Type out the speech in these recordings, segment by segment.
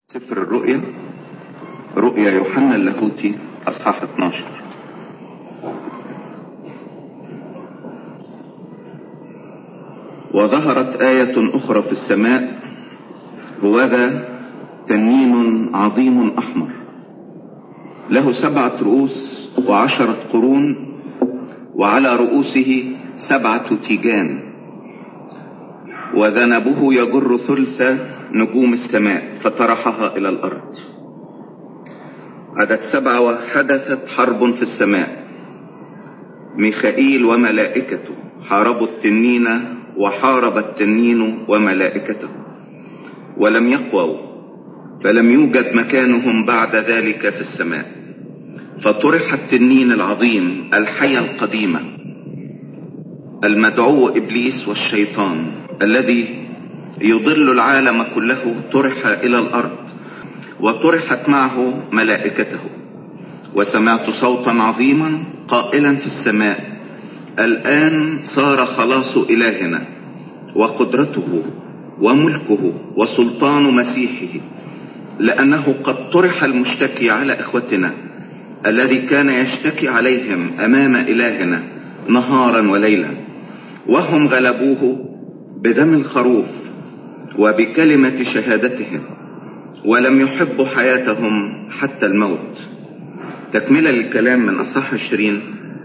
سفر الرؤيا رؤيا يوحنا اللاهوتي اصحاح 12 وظهرت آية أخرى في السماء هوذا تنين عظيم أحمر له سبعة رؤوس وعشرة قرون وعلى رؤوسه سبعة تيجان وذنبه يجر ثلث نجوم السماء فطرحها إلى الأرض عدد سبعة وحدثت حرب في السماء ميخائيل وملائكته حاربوا التنين وحارب التنين وملائكته ولم يقووا فلم يوجد مكانهم بعد ذلك في السماء فطرح التنين العظيم الحية القديمة المدعو إبليس والشيطان الذي يضل العالم كله طرح إلى الأرض وطرحت معه ملائكته وسمعت صوتا عظيما قائلا في السماء الآن صار خلاص إلهنا وقدرته وملكه وسلطان مسيحه لأنه قد طرح المشتكي على إخوتنا الذي كان يشتكي عليهم أمام إلهنا نهارا وليلا وهم غلبوه بدم الخروف وبكلمة شهادتهم ولم يحبوا حياتهم حتى الموت تكملة للكلام من أصح عشرين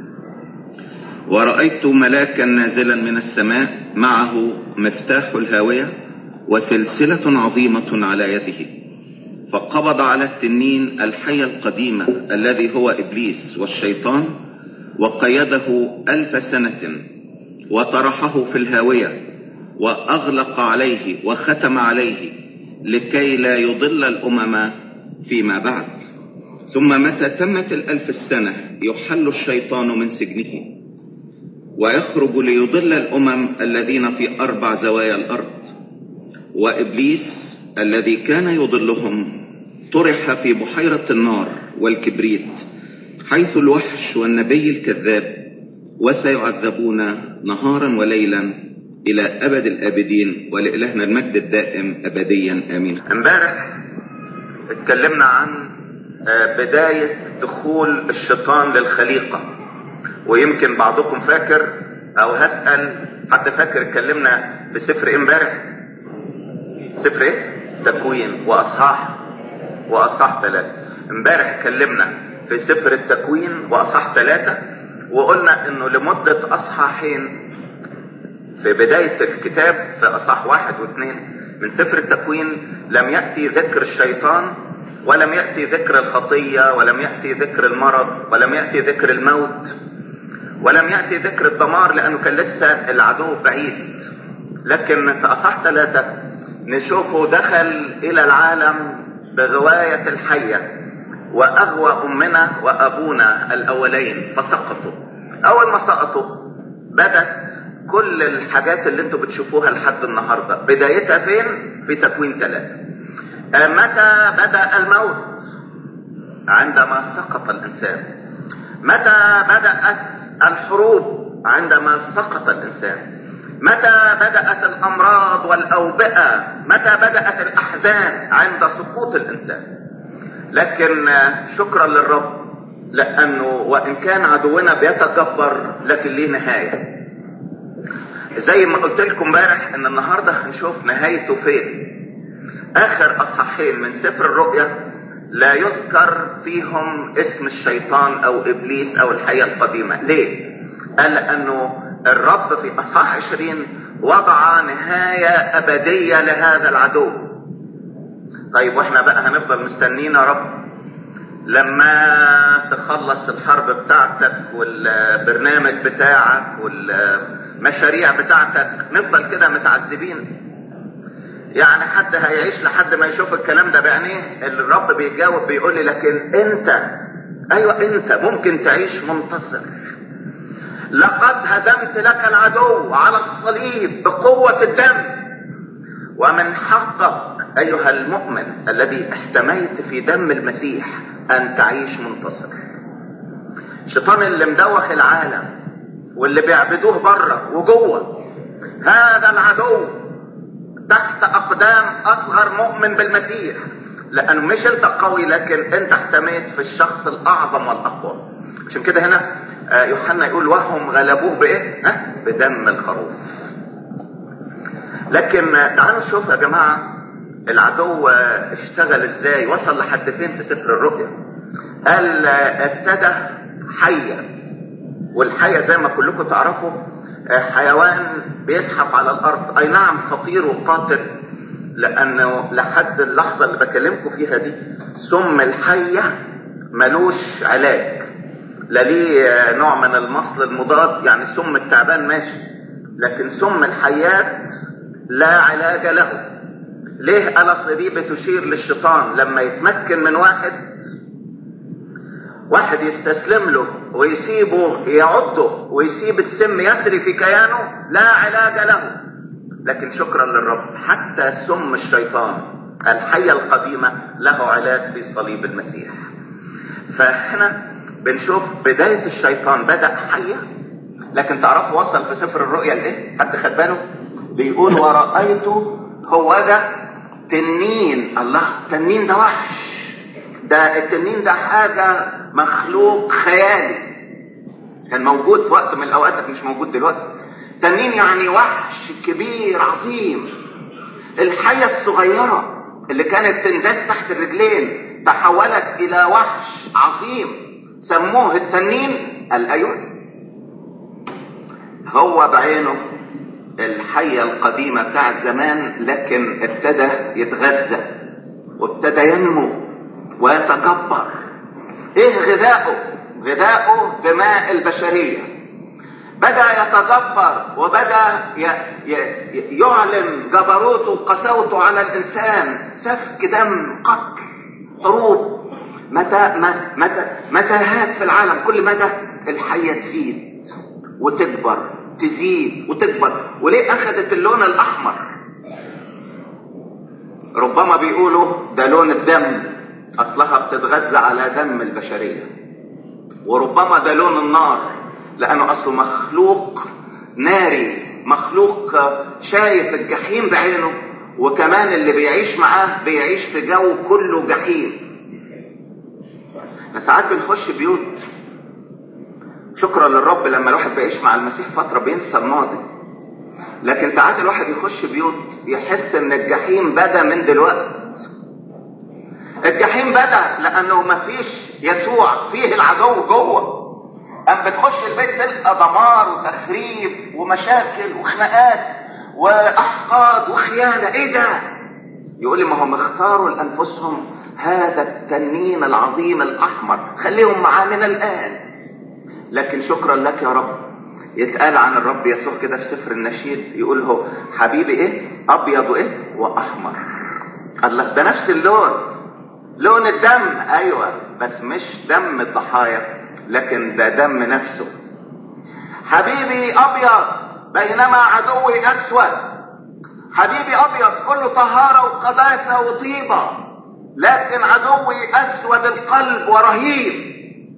ورأيت ملاكا نازلا من السماء معه مفتاح الهاوية وسلسلة عظيمة على يده فقبض على التنين الحية القديمة الذي هو إبليس والشيطان وقيده ألف سنة وطرحه في الهاوية وأغلق عليه وختم عليه لكي لا يضل الأمم فيما بعد ثم متى تمت الألف السنة يحل الشيطان من سجنه ويخرج ليضل الأمم الذين في أربع زوايا الأرض وإبليس الذي كان يضلهم طرح في بحيرة النار والكبريت حيث الوحش والنبي الكذاب وسيعذبون نهارا وليلا الى ابد الابدين ولالهنا المجد الدائم ابديا امين امبارح اتكلمنا عن بداية دخول الشيطان للخليقة ويمكن بعضكم فاكر او هسأل حد فاكر اتكلمنا بسفر ايه امبارح سفر ايه تكوين واصحاح واصحاح ثلاثة امبارح اتكلمنا في سفر التكوين واصحاح ثلاثة وقلنا انه لمدة اصحاحين في بداية الكتاب في أصح واحد واثنين من سفر التكوين لم يأتي ذكر الشيطان ولم يأتي ذكر الخطية ولم يأتي ذكر المرض ولم يأتي ذكر الموت ولم يأتي ذكر الدمار لأنه كان لسه العدو بعيد لكن في أصح ثلاثة نشوفه دخل إلى العالم بغواية الحية وأغوى أمنا وأبونا الأولين فسقطوا أول ما سقطوا بدت كل الحاجات اللي انتوا بتشوفوها لحد النهاردة بدايتها فين في تكوين ثلاثة متى بدأ الموت عندما سقط الإنسان متى بدأت الحروب عندما سقط الإنسان متى بدأت الأمراض والأوبئة متى بدأت الأحزان عند سقوط الإنسان لكن شكرا للرب لأنه وإن كان عدونا بيتجبر لكن ليه نهاية زي ما قلت لكم امبارح ان النهارده هنشوف نهايته فين اخر اصحاحين من سفر الرؤيا لا يذكر فيهم اسم الشيطان او ابليس او الحياة القديمة ليه قال لانه الرب في اصحاح عشرين وضع نهاية ابدية لهذا العدو طيب واحنا بقى هنفضل مستنيين يا رب لما تخلص الحرب بتاعتك والبرنامج بتاعك والمشاريع بتاعتك نفضل كده متعذبين يعني حد هيعيش لحد ما يشوف الكلام ده بعينيه الرب بيجاوب بيقول لي لكن انت ايوه انت ممكن تعيش منتصر لقد هزمت لك العدو على الصليب بقوة الدم ومن حقك ايها المؤمن الذي احتميت في دم المسيح ان تعيش منتصر الشيطان اللي مدوخ العالم واللي بيعبدوه بره وجوه هذا العدو تحت اقدام اصغر مؤمن بالمسيح لانه مش انت قوي لكن انت احتميت في الشخص الاعظم والاقوى عشان كده هنا يوحنا يقول وهم غلبوه بايه ها بدم الخروف لكن تعالوا نشوف يا جماعه العدو اشتغل ازاي وصل لحد فين في سفر الرؤيا قال ابتدى حية والحية زي ما كلكم تعرفوا حيوان بيزحف على الارض اي نعم خطير وقاتل لانه لحد اللحظة اللي بكلمكم فيها دي سم الحية ملوش علاج لا ليه نوع من المصل المضاد يعني سم التعبان ماشي لكن سم الحيات لا علاج له ليه قال اصل دي بتشير للشيطان لما يتمكن من واحد واحد يستسلم له ويسيبه يعضه ويسيب السم يسري في كيانه لا علاج له لكن شكرا للرب حتى سم الشيطان الحية القديمة له علاج في صليب المسيح فهنا بنشوف بداية الشيطان بدأ حية لكن تعرفوا وصل في سفر الرؤيا لايه حد خد باله بيقول ورأيته هو ده تنين الله تنين ده وحش ده التنين ده حاجة مخلوق خيالي كان موجود في وقت من الاوقات لكن مش موجود دلوقتي تنين يعني وحش كبير عظيم الحية الصغيرة اللي كانت تندس تحت الرجلين تحولت الى وحش عظيم سموه التنين قال ايوه هو بعينه الحية القديمة بتاعت زمان لكن ابتدى يتغذى وابتدى ينمو ويتكبر ايه غذاؤه غذاؤه دماء البشرية بدأ يتجبر وبدأ ي... ي... يعلن جبروته وقساوته على الإنسان سفك دم قتل حروب متى متى متاهات في العالم كل مدى الحية تزيد وتكبر تزيد وتكبر وليه اخذت اللون الاحمر ربما بيقولوا ده لون الدم اصلها بتتغذى على دم البشرية وربما ده لون النار لانه اصله مخلوق ناري مخلوق شايف الجحيم بعينه وكمان اللي بيعيش معاه بيعيش في جو كله جحيم ساعات بنخش بيوت شكرا للرب لما الواحد بيعيش مع المسيح فتره بينسى الماضي لكن ساعات الواحد يخش بيوت يحس ان الجحيم بدا من دلوقتي الجحيم بدا لانه مفيش يسوع فيه العدو جوه ام بتخش البيت تلقى دمار وتخريب ومشاكل وخناقات واحقاد وخيانه ايه ده يقول لي ما هم اختاروا لانفسهم هذا التنين العظيم الاحمر خليهم معانا الان لكن شكرا لك يا رب يتقال عن الرب يسوع كده في سفر النشيد يقول له حبيبي ايه ابيض وايه واحمر الله ده نفس اللون لون الدم ايوه بس مش دم الضحايا لكن ده دم نفسه حبيبي ابيض بينما عدوي اسود حبيبي ابيض كله طهاره وقداسه وطيبه لكن عدوي اسود القلب ورهيب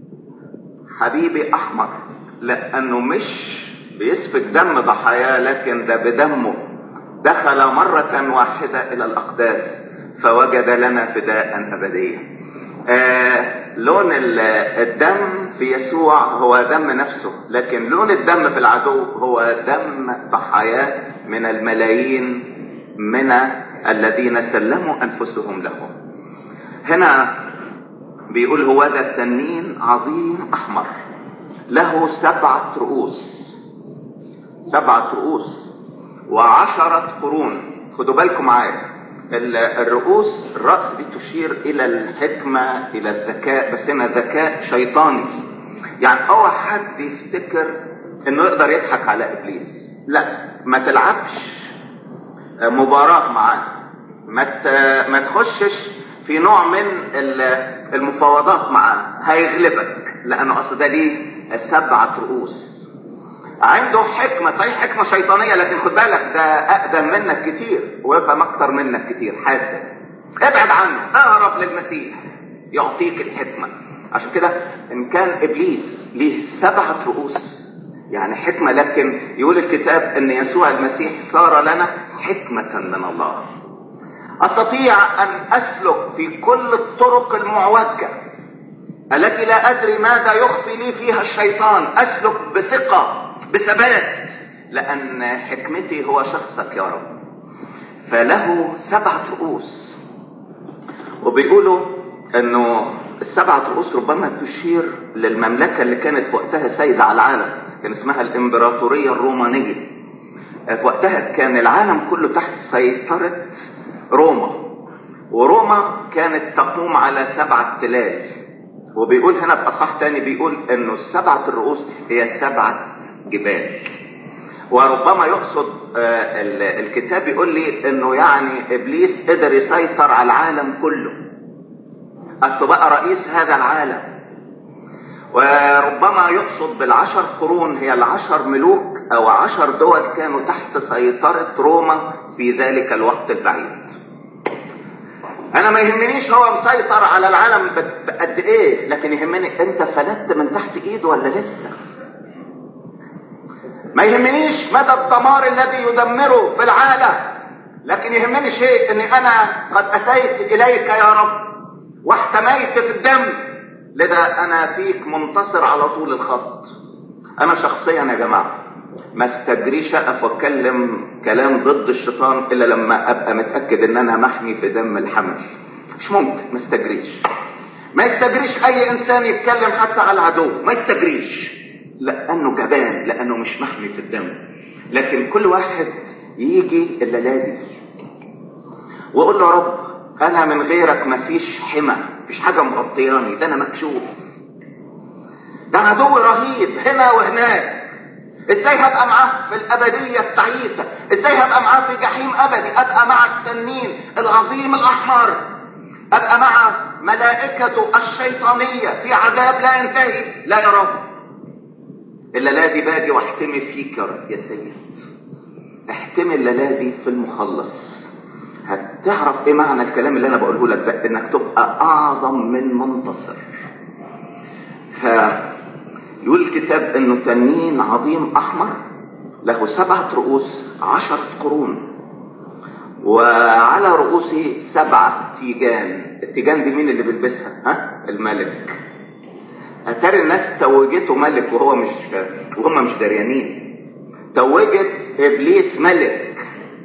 حبيبي احمر لانه مش بيسفك دم ضحاياه لكن ده بدمه دخل مرة واحدة الى الاقداس فوجد لنا فداء ابديا آه لون الدم في يسوع هو دم نفسه لكن لون الدم في العدو هو دم ضحاياه من الملايين من الذين سلموا انفسهم له هنا بيقول هو ذا التنين عظيم احمر له سبعة رؤوس سبعة رؤوس وعشرة قرون خدوا بالكم معايا الرؤوس الرأس دي تشير إلى الحكمة إلى الذكاء بس هنا ذكاء شيطاني يعني أول حد يفتكر إنه يقدر يضحك على إبليس لا ما تلعبش مباراة معاه ما ما تخشش في نوع من المفاوضات معاه هيغلبك لانه اصل ده ليه سبعة رؤوس عنده حكمة صحيح حكمة شيطانية لكن خد بالك ده اقدم منك كتير ويفهم اكتر منك كتير حاسب ابعد عنه اهرب للمسيح يعطيك الحكمة عشان كده ان كان ابليس ليه سبعة رؤوس يعني حكمة لكن يقول الكتاب ان يسوع المسيح صار لنا حكمة من الله استطيع ان اسلك في كل الطرق المعوجة التي لا ادري ماذا يخفي لي فيها الشيطان اسلك بثقة بثبات لان حكمتي هو شخصك يا رب فله سبعة رؤوس وبيقولوا انه السبعة رؤوس ربما تشير للمملكة اللي كانت في وقتها سيدة على العالم كان اسمها الامبراطورية الرومانية في وقتها كان العالم كله تحت سيطرة روما وروما كانت تقوم على سبعة تلال وبيقول هنا في اصحاح تاني بيقول انه السبعة الرؤوس هي سبعة جبال وربما يقصد الكتاب يقول لي انه يعني ابليس قدر يسيطر على العالم كله اصله بقى رئيس هذا العالم وربما يقصد بالعشر قرون هي العشر ملوك او عشر دول كانوا تحت سيطرة روما في ذلك الوقت البعيد انا ما يهمنيش هو مسيطر على العالم بقد ايه لكن يهمني انت فلت من تحت ايده ولا لسه ما يهمنيش مدى الدمار الذي يدمره في العالم لكن يهمني شيء اني انا قد اتيت اليك يا رب واحتميت في الدم لذا انا فيك منتصر على طول الخط انا شخصيا يا جماعه ما استجريش اقف واتكلم كلام ضد الشيطان الا لما ابقى متاكد ان انا محمي في دم الحمل مش ممكن ما استجريش ما يستجريش اي انسان يتكلم حتى على العدو ما يستجريش لانه جبان لانه مش محمي في الدم لكن كل واحد يجي الليله دي ويقول له يا رب انا من غيرك مفيش حمى مفيش حاجه مغطياني ده انا مكشوف ده عدو رهيب هنا وهناك ازاي هبقى معاه في الابديه التعيسه ازاي هبقى معاه في جحيم ابدي ابقى مع التنين العظيم الاحمر ابقى مع ملائكته الشيطانيه في عذاب لا ينتهي لا يا رب الليله دي باجي واحتمي فيك يا رب يا سيد احتمي الليله دي في المخلص هتعرف ايه معنى الكلام اللي انا بقوله لك ده انك تبقى اعظم من منتصر ف يقول الكتاب انه تنين عظيم احمر له سبعة رؤوس عشرة قرون وعلى رؤوسه سبعة تيجان التيجان دي مين اللي بيلبسها ها الملك اتاري الناس توجته ملك وهو مش وهم مش داريانين توجت ابليس ملك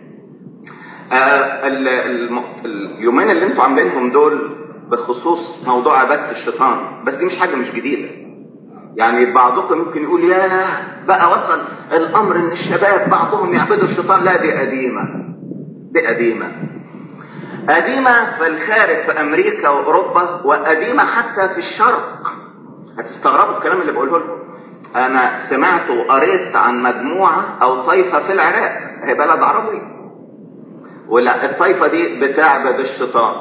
آه الم... اليومين اللي انتوا عاملينهم دول بخصوص موضوع عباده الشيطان بس دي مش حاجه مش جديده يعني بعضكم ممكن يقول يا بقى وصل الامر ان الشباب بعضهم يعبدوا الشيطان لا دي قديمه دي قديمه قديمه في الخارج في امريكا واوروبا وقديمه حتى في الشرق هتستغربوا الكلام اللي بقوله لكم انا سمعت وقريت عن مجموعه او طائفه في العراق هي بلد عربي ولا الطائفه دي بتعبد الشيطان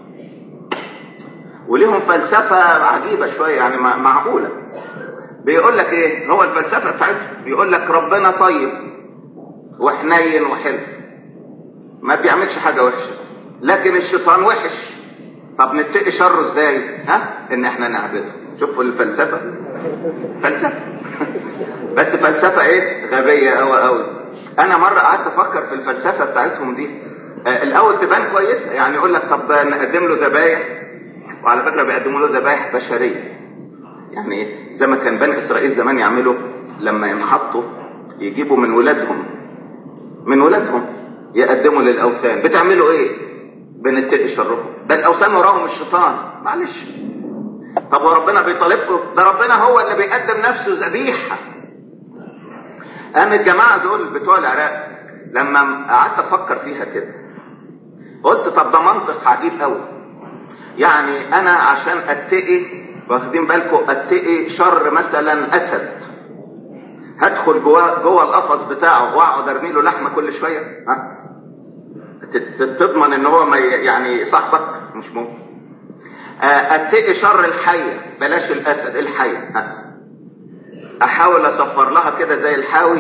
وليهم فلسفه عجيبه شويه يعني معقوله بيقول لك ايه هو الفلسفه بتاعتهم بيقول لك ربنا طيب وحنين وحلو ما بيعملش حاجه وحشه لكن الشيطان وحش طب نتقي شره ازاي ها ان احنا نعبده شوفوا الفلسفه فلسفه بس فلسفه ايه غبيه قوي قوي انا مره قعدت افكر في الفلسفه بتاعتهم دي آه الاول تبان كويسه يعني يقول لك طب نقدم له ذبايح وعلى فكره بيقدموا له ذبايح بشريه يعني زي ما كان بني اسرائيل زمان يعملوا لما ينحطوا يجيبوا من ولادهم من ولادهم يقدموا للاوثان بتعملوا ايه بنتقي شرهم ده الاوثان وراهم الشيطان معلش طب وربنا بيطالبكم ده ربنا هو اللي بيقدم نفسه ذبيحه قام الجماعه دول بتوع العراق لما قعدت افكر فيها كده قلت طب ده منطق عجيب قوي يعني انا عشان اتقي واخدين بالكم اتقي شر مثلا اسد هدخل جوه جوه القفص بتاعه واقعد ارمي له لحمه كل شويه ها تضمن ان هو ما يعني صاحبك مش ممكن اتقي شر الحيه بلاش الاسد الحيه ها احاول اصفر لها كده زي الحاوي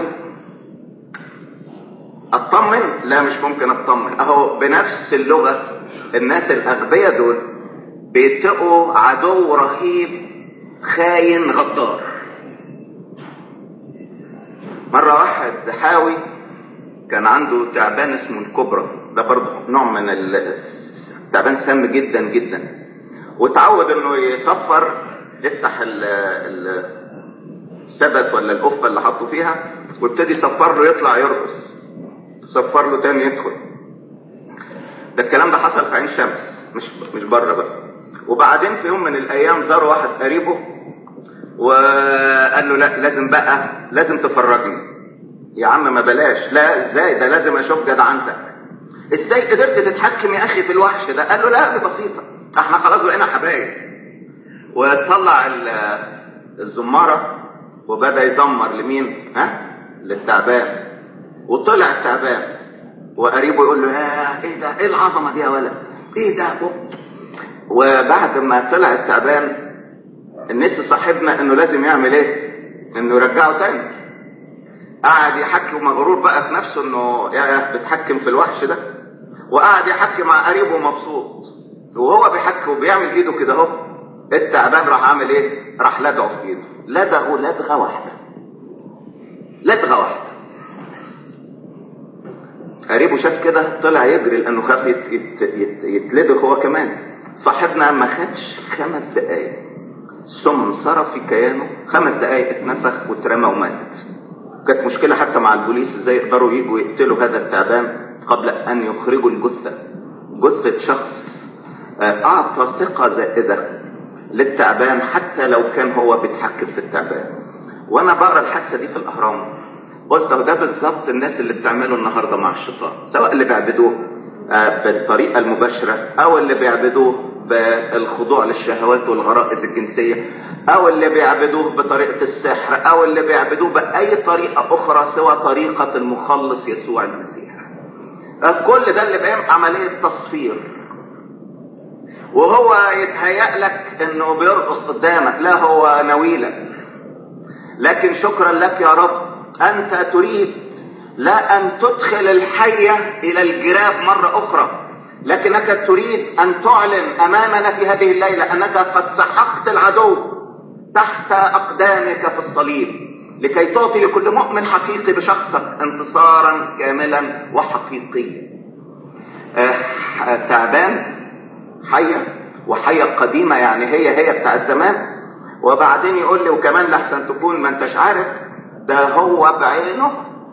اطمن لا مش ممكن اطمن اهو بنفس اللغه الناس الاغبياء دول بيتقوا عدو رهيب خاين غدار مرة واحد حاوي كان عنده تعبان اسمه الكبرى ده برضه نوع من التعبان سام جدا جدا وتعود انه يصفر يفتح ال ال السبت ولا القفه اللي حطه فيها ويبتدي يصفر له يطلع يرقص صفر له تاني يدخل ده الكلام ده حصل في عين شمس مش مش بره بقى وبعدين في يوم من الايام زار واحد قريبه وقال له لا لازم بقى لازم تفرجني يا عم ما بلاش لا ازاي ده لازم اشوف جدعنتك ازاي قدرت تتحكم يا اخي في الوحش ده قال له لا دي بسيطه احنا خلاص بقينا حبايب وطلع الزماره وبدا يزمر لمين ها للتعبان وطلع التعبان وقريبه يقول له يا ايه ده ايه العظمه دي يا ولد ايه ده وبعد ما طلع التعبان الناس صاحبنا انه لازم يعمل ايه انه يرجعه تاني قعد يحكي ومغرور بقى في نفسه انه يا بيتحكم في الوحش ده وقعد يحكي مع قريبه مبسوط وهو بيحكي وبيعمل ايده كده اهو التعبان راح عامل ايه راح لدعه في ايده لدغه لدغه واحده لدغه واحده قريبه شاف كده طلع يجري لانه خاف يت يت يت يتلدغ هو كمان صاحبنا ما خدش خمس دقايق ثم صرف في كيانه خمس دقايق اتنفخ واترمى ومات كانت مشكلة حتى مع البوليس ازاي يقدروا يجوا يقتلوا هذا التعبان قبل ان يخرجوا الجثة جثة شخص اعطى ثقة زائدة للتعبان حتى لو كان هو بيتحكم في التعبان وانا بقرا الحادثة دي في الاهرام قلت ده بالظبط الناس اللي بتعمله النهاردة مع الشيطان سواء اللي بيعبدوه بالطريقة المباشرة او اللي بيعبدوه بالخضوع للشهوات والغرائز الجنسية او اللي بيعبدوه بطريقة السحر او اللي بيعبدوه بأي طريقة اخرى سوى طريقة المخلص يسوع المسيح كل ده اللي بيعمل عملية تصفير وهو يتهيأ لك انه بيرقص قدامك لا هو نويلك لكن شكرا لك يا رب انت تريد لا ان تدخل الحية الى الجراب مرة اخرى لكنك تريد ان تعلن امامنا في هذه الليلة انك قد سحقت العدو تحت اقدامك في الصليب لكي تعطي لكل مؤمن حقيقي بشخصك انتصارا كاملا وحقيقيا آه تعبان حية وحية قديمة يعني هي هي بتاعت زمان وبعدين يقول لي وكمان لحسن تكون ما انتش عارف ده هو بعينه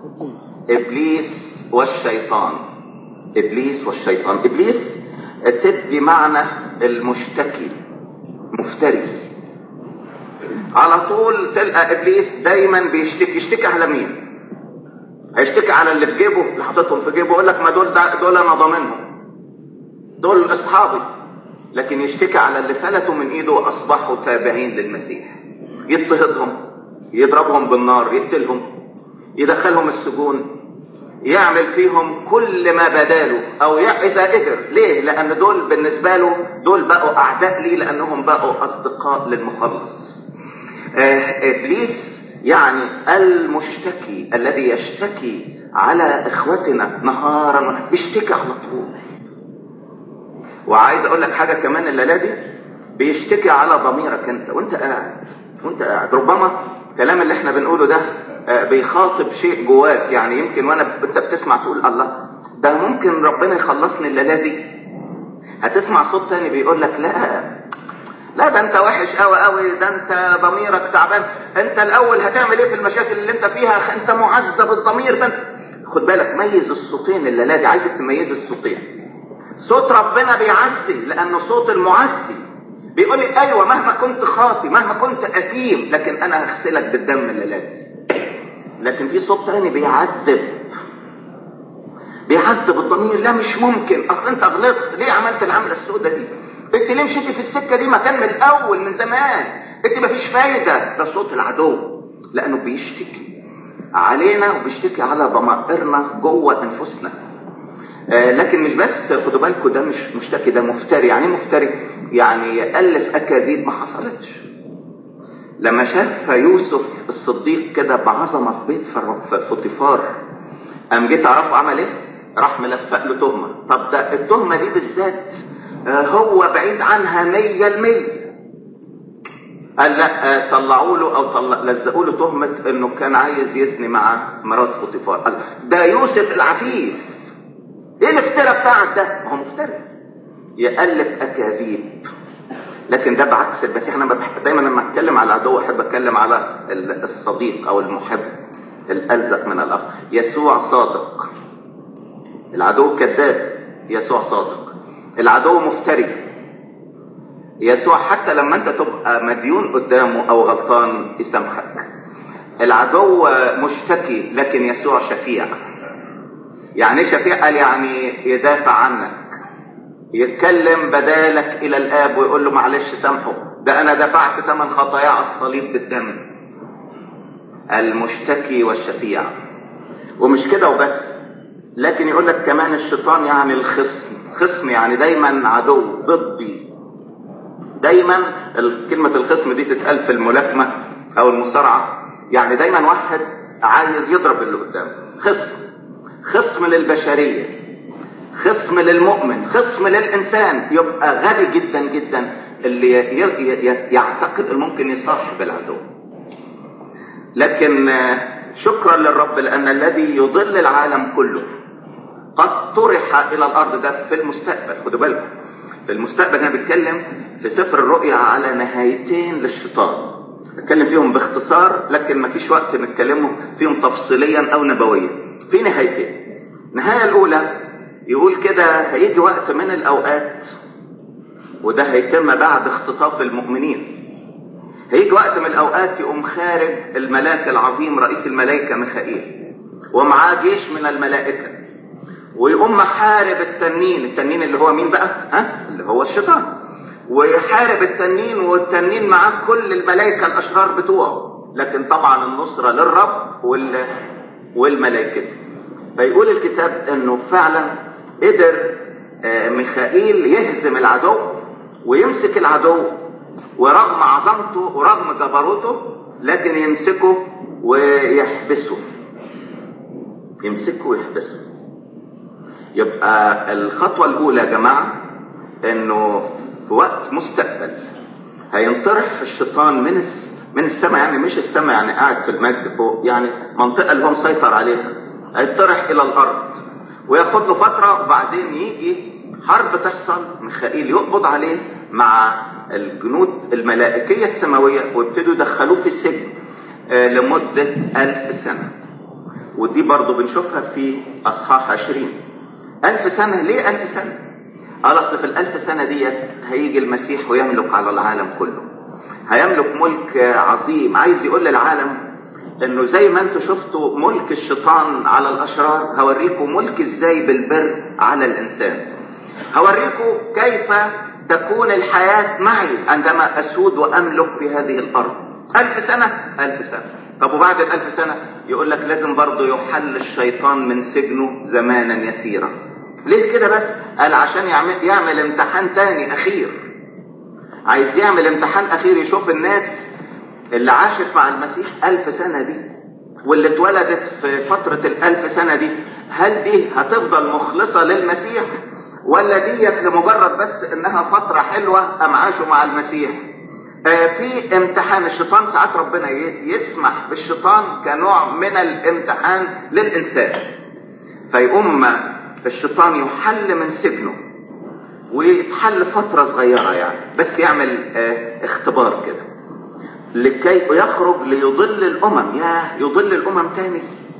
ابليس والشيطان ابليس والشيطان ابليس تدي معنى المشتكي مفتري على طول تلقى ابليس دايما بيشتكي يشتكي على مين هيشتكي على اللي في جيبه اللي حاططهم في جيبه يقول لك ما دول ده دول انا ضامنهم دول اصحابي لكن يشتكي على اللي فلتوا من ايده واصبحوا تابعين للمسيح يضطهدهم يضربهم بالنار يقتلهم يدخلهم السجون يعمل فيهم كل ما بداله او اذا قدر ليه لان دول بالنسبه له دول بقوا اعداء لي لانهم بقوا اصدقاء للمخلص آه ابليس يعني المشتكي الذي يشتكي على اخوتنا نهارا بيشتكي على طول وعايز اقول لك حاجه كمان الليله دي بيشتكي على ضميرك انت وانت قاعد وانت قاعد ربما الكلام اللي احنا بنقوله ده بيخاطب شيء جواك يعني يمكن وانا انت بتسمع تقول الله ده ممكن ربنا يخلصني الليله دي هتسمع صوت تاني بيقول لك لا لا ده انت وحش قوي قوي ده انت ضميرك تعبان انت الاول هتعمل ايه في المشاكل اللي انت فيها انت معذب الضمير ده خد بالك ميز الصوتين الليله دي عايزك تميز الصوتين صوت ربنا بيعزي لانه صوت المعزي بيقول لي ايوه مهما كنت خاطي مهما كنت اثيم لكن انا هغسلك بالدم الليله دي لكن في صوت تاني بيعذب بيعذب الضمير لا مش ممكن اصل انت غلطت ليه عملت العمله السوداء دي انت ليه مشيتي في السكه دي ما كان من الاول من زمان انت مفيش فايده ده صوت العدو لانه بيشتكي علينا وبيشتكي على ضمائرنا جوه انفسنا آه لكن مش بس خدوا بالكم ده مش مشتكي ده مفتري يعني مفتري يعني يالف اكاذيب ما حصلتش لما شاف يوسف الصديق كده بعظمه في بيت فوطيفار قام جه تعرفوا عمل ايه؟ راح ملفق له تهمه طب ده التهمه دي بالذات هو بعيد عنها مية المية قال لا طلعوا له او طلع لزقوا له تهمه انه كان عايز يزني مع مرات فوطيفار قال ده يوسف العفيف ايه الافتراء بتاعك ده؟ ما هو مفتري يالف اكاذيب لكن ده بعكس المسيح انا بحب دايما لما اتكلم على العدو احب اتكلم على الصديق او المحب الالزق من الاخ يسوع صادق العدو كذاب يسوع صادق العدو مفتري يسوع حتى لما انت تبقى مديون قدامه او غلطان يسامحك العدو مشتكي لكن يسوع شفيع يعني ايه شفيع قال يعني يدافع عنك يتكلم بدالك الى الاب ويقول له معلش سامحه ده انا دفعت ثمن خطايا على الصليب بالدم المشتكي والشفيع ومش كده وبس لكن يقول لك كمان الشيطان يعني الخصم خصم يعني دايما عدو ضدي دايما كلمة الخصم دي تتقال في الملاكمة او المصارعة يعني دايما واحد عايز يضرب اللي قدامه خصم خصم للبشرية خصم للمؤمن خصم للإنسان يبقى غبي جدا جدا اللي يعتقد انه ممكن يصاحب العدو لكن شكرا للرب لأن الذي يضل العالم كله قد طرح إلى الأرض ده في المستقبل خدوا بالكم في المستقبل أنا بتكلم في سفر الرؤيا على نهايتين للشيطان اتكلم فيهم باختصار لكن ما فيش وقت نتكلموا فيهم تفصيليا او نبويا في نهايتين النهايه الاولى يقول كده هيجي وقت من الاوقات وده هيتم بعد اختطاف المؤمنين هيجي وقت من الاوقات يقوم خارج الملاك العظيم رئيس الملائكه ميخائيل ومعاه جيش من الملائكه ويقوم محارب التنين التنين اللي هو مين بقى ها اللي هو الشيطان ويحارب التنين والتنين معاه كل الملائكة الأشرار بتوعه لكن طبعا النصرة للرب وال... والملائكة فيقول الكتاب انه فعلا قدر ميخائيل يهزم العدو ويمسك العدو ورغم عظمته ورغم جبروته لكن يمسكه ويحبسه يمسكه ويحبسه يبقى الخطوة الأولى يا جماعة انه في وقت مستقبل هينطرح الشيطان من من السماء يعني مش السماء يعني قاعد في المجد فوق يعني منطقة اللي هو مسيطر عليها هيطرح إلى الأرض وياخد له فترة وبعدين يجي حرب تحصل ميخائيل يقبض عليه مع الجنود الملائكية السماوية ويبتدوا يدخلوه في سجن لمدة ألف سنة ودي برضو بنشوفها في أصحاح عشرين ألف سنة ليه ألف سنة قال اصل في الالف سنة ديت هيجي المسيح ويملك على العالم كله هيملك ملك عظيم عايز يقول للعالم انه زي ما انتم شفتوا ملك الشيطان على الاشرار هوريكم ملك ازاي بالبر على الانسان هوريكم كيف تكون الحياة معي عندما اسود واملك في هذه الارض الف سنة الف سنة طب وبعد الالف سنة يقول لك لازم برضه يحل الشيطان من سجنه زمانا يسيرا ليه كده بس قال عشان يعمل, يعمل امتحان تاني اخير عايز يعمل امتحان اخير يشوف الناس اللي عاشت مع المسيح الف سنة دي واللي اتولدت في فترة الالف سنة دي هل دي هتفضل مخلصة للمسيح ولا ديت لمجرد بس انها فترة حلوة ام عاشوا مع المسيح آه في امتحان الشيطان ساعات ربنا يسمح بالشيطان كنوع من الامتحان للانسان فيقوم الشيطان يحل من سجنه ويتحل فترة صغيرة يعني بس يعمل اه اختبار كده لكي يخرج ليضل الأمم يا يضل الأمم تاني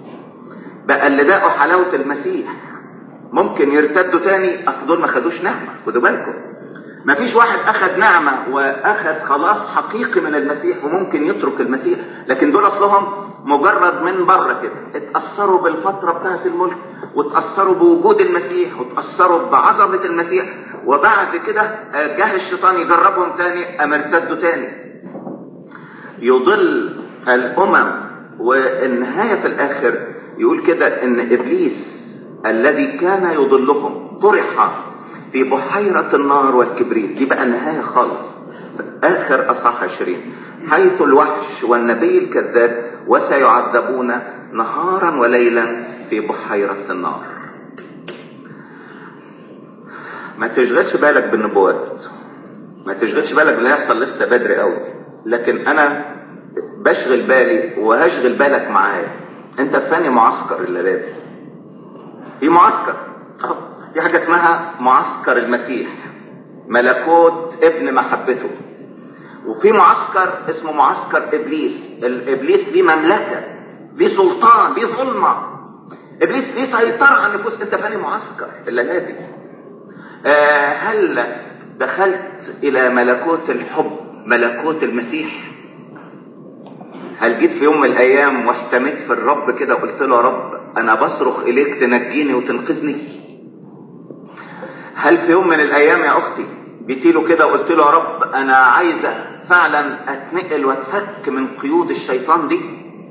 بقى اللي داقوا حلاوة المسيح ممكن يرتدوا تاني أصل دول ما خدوش نعمة خدوا بالكم ما فيش واحد أخد نعمة وأخد خلاص حقيقي من المسيح وممكن يترك المسيح لكن دول أصلهم مجرد من بره كده اتأثروا بالفترة بتاعت الملك وتأثروا بوجود المسيح وتأثروا بعظمة المسيح وبعد كده جه الشيطان يجربهم تاني أم ارتدوا تاني يضل الأمم والنهاية في الآخر يقول كده إن إبليس الذي كان يضلهم طرح في بحيرة النار والكبريت دي بقى النهاية خالص في آخر أصحاح عشرين حيث الوحش والنبي الكذاب وسيعذبون نهارا وليلا في بحيرة النار ما تشغلش بالك بالنبوات ما تشغلش بالك باللي هيحصل لسه بدري قوي لكن انا بشغل بالي وهشغل بالك معايا انت في ثاني معسكر الليله دي في معسكر في حاجه اسمها معسكر المسيح ملكوت ابن محبته وفي معسكر اسمه معسكر ابليس الابليس ليه مملكه ليه سلطان ليه ظلمه ابليس ليه سيطره على النفوس انت فاني معسكر الليله دي آه هل دخلت الى ملكوت الحب ملكوت المسيح هل جيت في يوم من الايام واحتميت في الرب كده وقلت له يا رب انا بصرخ اليك تنجيني وتنقذني هل في يوم من الايام يا اختي جيتي له كده وقلت له يا رب انا عايزه فعلا اتنقل واتفك من قيود الشيطان دي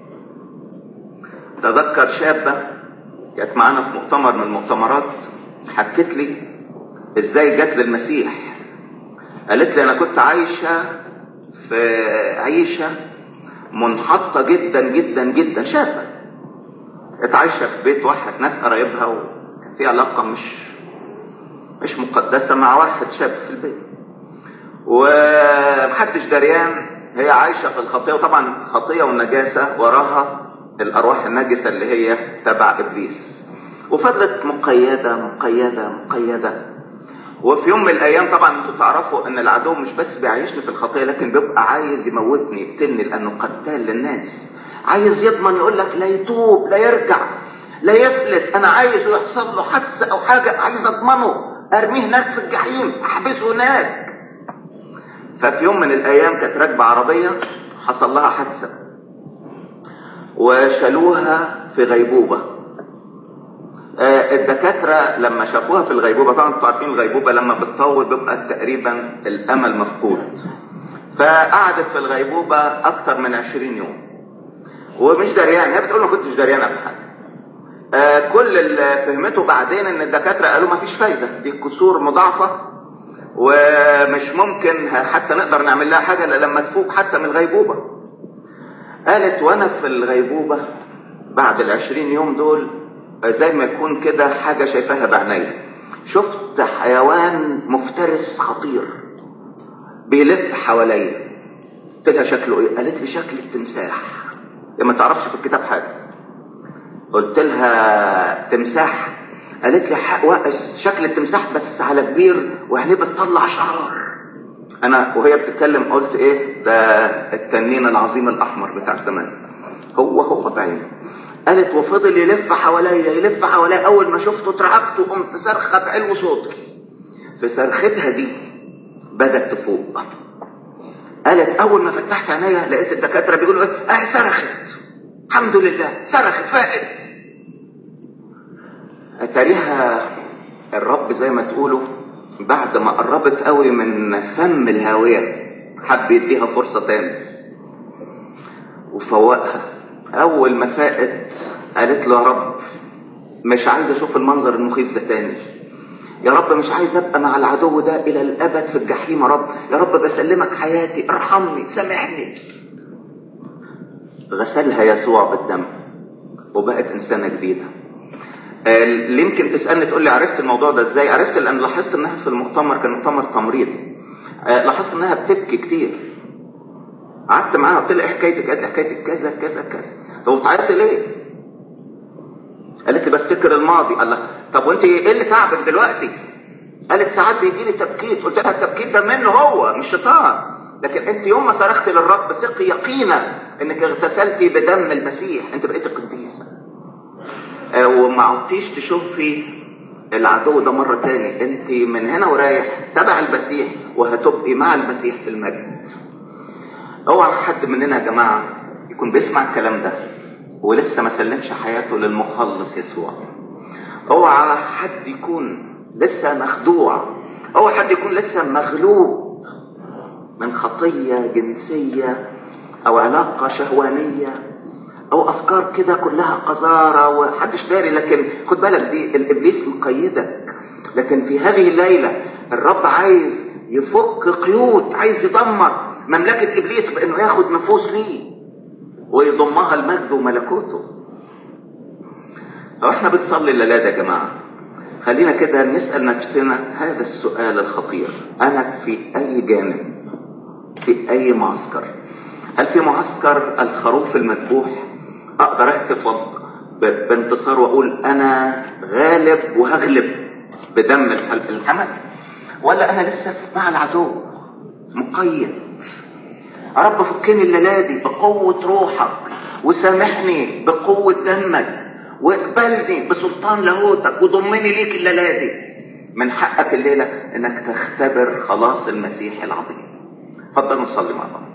تذكر شابه كانت معانا في مؤتمر من المؤتمرات حكت لي ازاي جت للمسيح قالت لي انا كنت عايشه في عيشه منحطه جدا جدا جدا شابه كانت عايشه في بيت واحد ناس قرايبها وكان في علاقه مش مش مقدسه مع واحد شاب في البيت ومحدش دريان هي عايشه في الخطيه وطبعا الخطيه والنجاسه وراها الارواح النجسه اللي هي تبع ابليس وفضلت مقيده مقيده مقيده وفي يوم من الايام طبعا انتوا تعرفوا ان العدو مش بس بيعيشني في الخطيه لكن بيبقى عايز يموتني يقتلني لانه قتال للناس عايز يضمن يقول لك لا يتوب لا يرجع لا يفلت انا عايز يحصل له حادثه او حاجه عايز اضمنه ارميه هناك في الجحيم احبسه هناك ففي يوم من الايام كانت راكبه عربيه حصل لها حادثه وشالوها في غيبوبه آه الدكاترة لما شافوها في الغيبوبة طبعا انتوا عارفين الغيبوبة لما بتطول بيبقى تقريبا الأمل مفقود فقعدت في الغيبوبة أكتر من عشرين يوم ومش دريان هي بتقول ما كنتش دريانة بحاجة آه كل اللي فهمته بعدين ان الدكاترة قالوا ما فيش فايدة دي كسور مضاعفة ومش ممكن حتى نقدر نعمل لها حاجة الا لما تفوق حتى من الغيبوبة قالت وانا في الغيبوبة بعد العشرين يوم دول زي ما يكون كده حاجة شايفاها بعينيا شفت حيوان مفترس خطير بيلف حواليا قلت لها شكله ايه قالت لي شكل التمساح ما تعرفش في الكتاب حاجة قلت لها تمساح قالت لي شكل التمساح بس على كبير وعينيه بتطلع شرار انا وهي بتتكلم قلت ايه ده التنين العظيم الاحمر بتاع زمان هو هو بعينه قالت وفضل يلف حواليا يلف حواليا اول ما شفته اترعبت وقمت صرخه بعلو صوتي في صرختها دي بدات تفوق قالت اول ما فتحت عينيا لقيت الدكاتره بيقولوا ايه اه صرخت الحمد لله صرخت فاقت اتاريها الرب زي ما تقولوا بعد ما قربت قوي من فم الهاويه حب يديها فرصه تاني وفوقها اول ما فاقت قالت له يا رب مش عايز اشوف المنظر المخيف ده تاني يا رب مش عايز ابقى مع العدو ده الى الابد في الجحيم يا رب يا رب بسلمك حياتي ارحمني سامحني غسلها يسوع بالدم وبقت انسانه جديده اللي يمكن تسالني تقول لي عرفت الموضوع ده ازاي عرفت لان لاحظت انها في المؤتمر كان مؤتمر تمريض لاحظت انها بتبكي كتير قعدت معاها قلت لها ايه حكايتك قالت لي حكايتك كذا كذا كذا طب بتعيط ليه قالت لي بفتكر الماضي قال لها طب وانت ايه اللي تعبك دلوقتي قالت ساعات بيجي لي تبكيت قلت لها التبكيت ده منه هو مش شيطان لكن انت يوم ما صرخت للرب ثقي يقينا انك اغتسلتي بدم المسيح انت بقيت قديسه آه وما عدتيش تشوفي العدو ده مرة تاني انت من هنا ورايح تبع المسيح وهتبقي مع المسيح في المجد اوعى حد مننا يا جماعة يكون بيسمع الكلام ده ولسه ما سلمش حياته للمخلص يسوع اوعى حد يكون لسه مخدوع اوعى حد يكون لسه مغلوب من خطية جنسية او علاقة شهوانية او افكار كده كلها قذارة وحدش داري لكن خد بالك دي الابليس مقيدك لكن في هذه الليلة الرب عايز يفك قيود عايز يدمر مملكة ابليس بانه ياخد نفوس ليه ويضمها المجد وملكوته لو احنا بنصلي الليلة يا جماعة خلينا كده نسأل نفسنا هذا السؤال الخطير انا في اي جانب في اي معسكر هل في معسكر الخروف المذبوح اقدر اهتف بانتصار واقول انا غالب وهغلب بدم الحمل ولا انا لسه مع العدو مقيد يا رب فكني الليله دي بقوه روحك وسامحني بقوه دمك واقبلني بسلطان لاهوتك وضمني ليك الليله دي من حقك الليله انك تختبر خلاص المسيح العظيم اتفضل نصلي مع بعض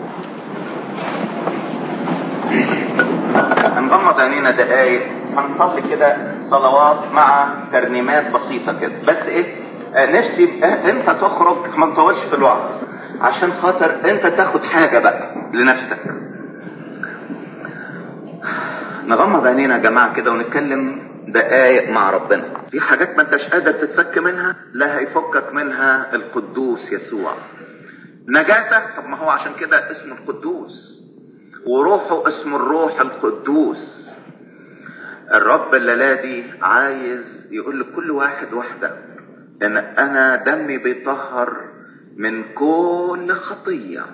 نغمض عينينا دقايق هنصلي كده صلوات مع ترنيمات بسيطه كده بس ايه آه نفسي آه انت تخرج ما نطولش في الوعظ عشان خاطر انت تاخد حاجه بقى لنفسك نغمض عينينا يا جماعه كده ونتكلم دقايق مع ربنا في حاجات ما انتش قادر تتفك منها لا هيفكك منها القدوس يسوع نجاسة طب ما هو عشان كده اسمه القدوس وروحه اسمه الروح القدوس الرب الليلة دي عايز يقول لكل واحد واحدة ان انا دمي بيطهر من كل خطية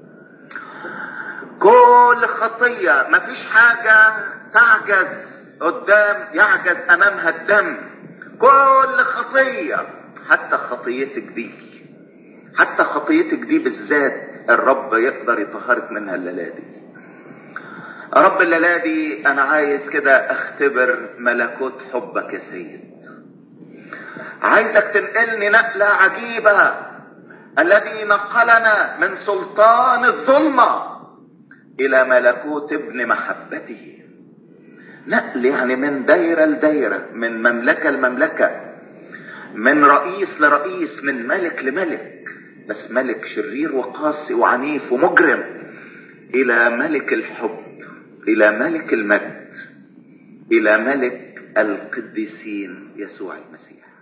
كل خطية مفيش حاجة تعجز قدام يعجز امامها الدم كل خطية حتى خطيتك دي حتى خطيتك دي بالذات الرب يقدر يطهرك منها الليلة دي رب الليلة دي انا عايز كده اختبر ملكوت حبك يا سيد عايزك تنقلني نقلة عجيبة الذي نقلنا من سلطان الظلمة الى ملكوت ابن محبته نقل يعني من دايرة لدايرة من مملكة لمملكة من رئيس لرئيس من ملك لملك بس ملك شرير وقاسي وعنيف ومجرم الى ملك الحب الى ملك المجد الى ملك القديسين يسوع المسيح